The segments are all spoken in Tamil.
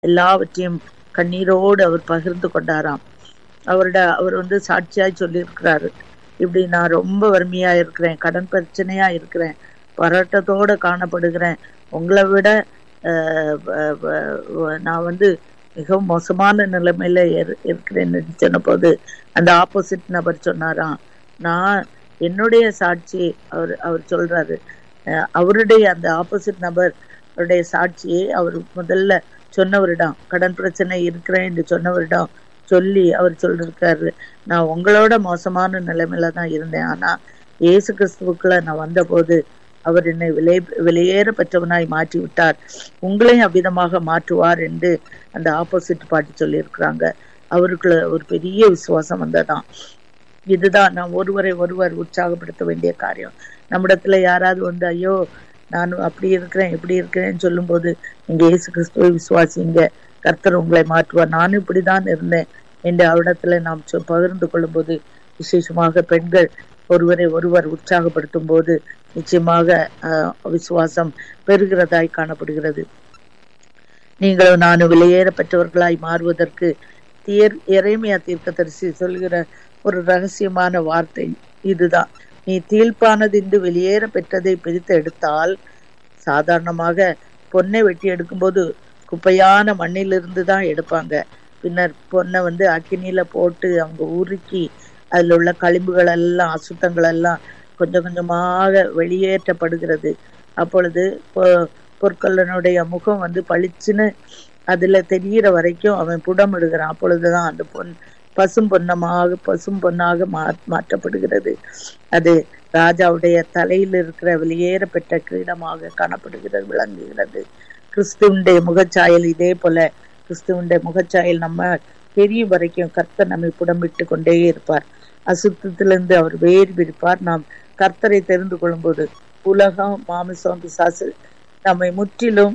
எல்லாவற்றையும் கண்ணீரோடு அவர் பகிர்ந்து கொண்டாராம் அவரோட அவர் வந்து சாட்சியாய் சொல்லியிருக்கிறாரு இப்படி நான் ரொம்ப வறுமையா இருக்கிறேன் கடன் பிரச்சனையா இருக்கிறேன் பரட்டத்தோட காணப்படுகிறேன் உங்களை விட அஹ், வ- வ- வ- நான் வந்து மிகவும் மோசமான நிலைமையில இரு- இருக்கிறேன்னு சொன்ன போது அந்த ஆப்போசிட் நபர் சொன்னாராம் நான் என்னுடைய சாட்சி அவர் அவர் சொல்றாரு அஹ், அவருடைய அந்த ஆப்போசிட் நபர் அவருடைய சாட்சியை அவர் முதல்ல சொன்னவரிடம் கடன் பிரச்சனை இருக்கிறேன் என்று சொன்னவரிடம் சொல்லி அவர் சொல்லிருக்காரு நான் உங்களோட மோசமான நிலைமையில தான் இருந்தேன் ஆனா இயேசு கிறிஸ்துவுக்குள்ள நான் வந்தபோது அவர் என்னை விலை விலையேற பெற்றவனாய் மாற்றி விட்டார் உங்களையும் அவ்விதமாக மாற்றுவார் என்று அந்த ஆப்போசிட் பாட்டி சொல்லியிருக்கிறாங்க அவருக்குள்ள ஒரு பெரிய விசுவாசம் வந்ததாம் இதுதான் நாம் ஒருவரை ஒருவர் உற்சாகப்படுத்த வேண்டிய காரியம் நம்மிடத்துல யாராவது வந்து ஐயோ நான் அப்படி இருக்கிறேன் இப்படி இருக்கிறேன்னு சொல்லும்போது நீங்க இயேசு கிறிஸ்துவை விசுவாசிங்க கர்த்தர் உங்களை மாற்றுவார் நானும் இப்படிதான் இருந்தேன் என்று அவரிடத்துல நாம் சொ- பகிர்ந்து கொள்ளும்போது விசேஷமாக பெண்கள் ஒருவரை ஒருவர் உற்சாகப்படுத்தும் போது நிச்சயமாக ஆஹ், விசுவாசம் பெறுகிறதாய் காணப்படுகிறது நீங்களும் நானும் வெளியேற பெற்றவர்களாய் மாறுவதற்கு தீர் இறைமையா தீர்க்கதரிசி சொல்கிற ஒரு ரகசியமான வார்த்தை இதுதான் நீ தீழ்ப்பானது இன்று வெளியேற பெற்றதை பிரித்து எடுத்தால் சாதாரணமாக பொன்னை வெட்டி எடுக்கும்போது குப்பையான மண்ணிலிருந்து தான் எடுப்பாங்க பின்னர் பொன்னை வந்து அக்கினியில போட்டு அவங்க உருக்கி அதுல உள்ள களிம்புகள் எல்லாம் அசுத்தங்கள் எல்லாம் கொஞ்சம் கொஞ்சமாக வெளியேற்றப்படுகிறது அப்பொழுது பொ- பொற்கொல்லனுடைய முகம் வந்து பளிச்சுன்னு அதுல தெரிகிற வரைக்கும் அவன் புடமிடுகிறான் அப்பொழுதுதான் அந்த பொன் பசும் பொன்னமாக பசும் பொன்னாக மா மாற்றப்படுகிறது அது ராஜாவுடைய தலையில் இருக்கிற வெளியேற பெற்ற கிரீடமாக காணப்படுகிறது விளங்குகிறது கிறிஸ்துவனுடைய முகச்சாயல் இதே போல கிறிஸ்துவனுடைய முகச்சாயல் நம்ம தெரியும் வரைக்கும் கர்த்தர் நம்மை புடமிட்டு கொண்டே இருப்பார் அசுத்தத்திலிருந்து அவர் வேறு பிரிப்பார் நாம் கர்த்தரை தெரிந்து கொள்ளும்போது உலகம் மாமிசம் பிசாசு நம்மை முற்றிலும்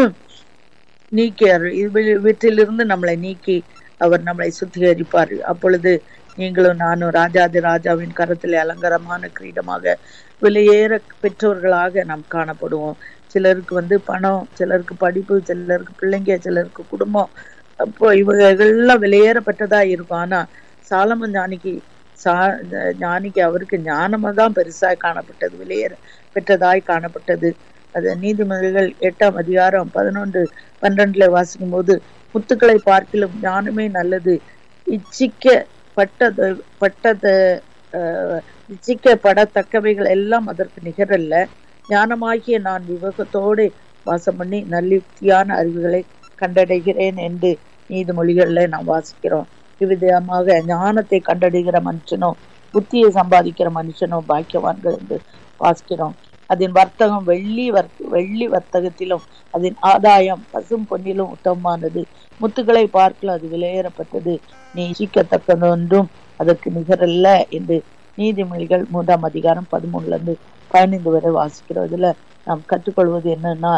நீக்கி அருள் இவ- இவற்றிலிருந்து நம்மளை நீக்கி அவர் நம்மளை சுத்திகரிப்பார் அப்பொழுது நீங்களும் நானும் ராஜாதி ராஜாவின் கரத்தில் அலங்காரமான கிரீடமாக வெளியேற பெற்றோர்களாக நாம் காணப்படுவோம் சிலருக்கு வந்து பணம் சிலருக்கு படிப்பு சிலருக்கு பிள்ளைங்க சிலருக்கு குடும்பம் அப்போ இவங்கெல்லாம் வெளியேறப்பட்டதா இருக்கும் ஆனா சாலமன் ஞானிக்கு சா ஞானிக்கு அவருக்கு ஞானமா தான் பெருசாய் காணப்பட்டது வெளியேற பெற்றதாய் காணப்பட்டது அது நீதிமொழிகள் எட்டாம் அதிகாரம் பதினொன்று பன்னிரண்டுல வாசிக்கும் போது முத்துக்களை பார்க்கிலும் ஞானமே நல்லது இச்சிக்க பட்டது பட்டது அஹ், இச்சிக்கப்படத்தக்கவைகள் எல்லாம் அதற்கு நிகரல்ல ஞானமாகிய நான் விவேகத்தோடு வாசம் பண்ணி நல்லுக்தியான அறிவுகளை கண்டடைகிறேன் என்று நீதிமொழிகள்ல நாம் வாசிக்கிறோம் இவ்விதமாக ஞானத்தை கண்டடைகிற மனுஷனும் புத்தியை சம்பாதிக்கிற மனுஷனும் பாக்கியவான்கள் என்று வாசிக்கிறோம் அதன் வர்த்தகம் வெள்ளி வர் வெள்ளி வர்த்தகத்திலும் அதன் ஆதாயம் பசும் பொன்னிலும் உத்தமமானது முத்துக்களை பார்க்கல அது விலையேறப்பட்டது நீ இச்சிக்கத்தக்கதொன்றும் அதற்கு நிகரல்ல என்று நீதிமொழிகள் மூன்றாம் அதிகாரம் பதிமூணுல இருந்து பதினைந்து வரை வாசிக்கிறோம் இதுல நாம் கற்றுக்கொள்வது என்னன்னா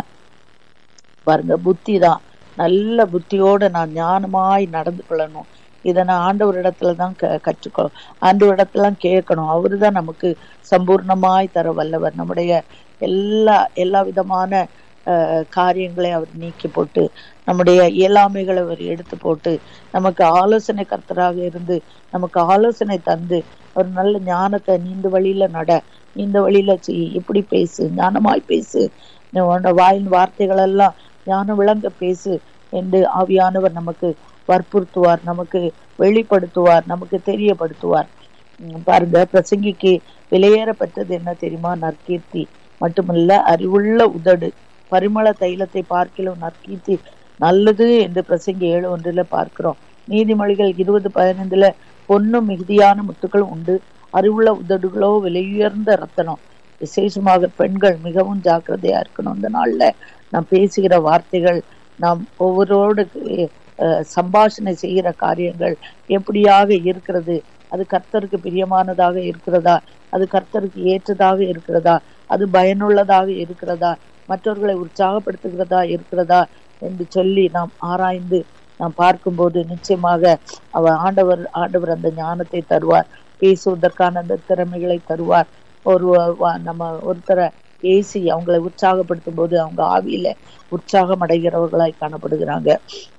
பாருங்க புத்தி தான் நல்ல புத்தியோட நான் ஞானமாய் நடந்து கொள்ளணும் இதை நான் ஆண்டவரிடத்துல தான் க கற்றுக்கொ ஆண்டவரிடத்துல கேட்கணும் அவரு தான் நமக்கு சம்பூர்ணமாய் தர வல்லவர் நம்முடைய எல்லா எல்லா விதமான அஹ், காரியங்களை அவர் நீக்கி போட்டு நம்முடைய இயலாமைகளை அவர் எடுத்து போட்டு நமக்கு ஆலோசனை கர்த்தராக இருந்து நமக்கு ஆலோசனை தந்து ஒரு நல்ல ஞானத்தை நீந்த வழியில நட இந்த வழியில செய் இப்படி பேசு ஞானமாய் பேசு நீ உன்னோட வாயின் வார்த்தைகள் எல்லாம் ஞானம் விளங்க பேசு என்று ஆவியானவர் நமக்கு வற்புறுத்துவார் நமக்கு வெளிப்படுத்துவார் நமக்கு தெரியப்படுத்துவார் உம் பாருங்க பிரசங்கிக்கு விலையேறப்பட்டது என்ன தெரியுமா நற்கீர்த்தி மட்டுமல்ல அறிவுள்ள உதடு பரிமள தைலத்தை பார்க்கிலும் நற்கீர்த்தி நல்லது என்று பிரசங்கி ஏழு ஒன்றுல பார்க்கிறோம் நீதிமொழிகள் இருபது பதினைந்துல பொன்னும் மிகுதியான முத்துக்கள் உண்டு அறிவுள்ள உதடுகளோ விலையுயர்ந்த ரத்தனம் விசேஷமாக பெண்கள் மிகவும் ஜாக்கிரதையா இருக்கணும் இந்த நாள்ல நாம் பேசுகிற வார்த்தைகள் நாம் ஒவ்வொருவரோடு அஹ், சம்பாஷணை செய்கிற காரியங்கள் எப்படியாக இருக்கிறது அது கர்த்தருக்கு பிரியமானதாக இருக்கிறதா அது கர்த்தருக்கு ஏற்றதாக இருக்கிறதா அது பயனுள்ளதாக இருக்கிறதா மற்றவர்களை உற்சாகப்படுத்துகிறதா இருக்கிறதா என்று சொல்லி நாம் ஆராய்ந்து நாம் பார்க்கும்போது நிச்சயமாக அவர் ஆண்டவர் ஆண்டவர் அந்த ஞானத்தை தருவார் பேசுவதற்கான அந்த திறமைகளை தருவார் ஒரு வ- நம்ம ஒருத்தரை ஏசி அவங்களை உற்சாகப்படுத்தும் போது அவங்க ஆவியில உற்சாகம் அடைகிறவர்களாய் காணப்படுகிறாங்க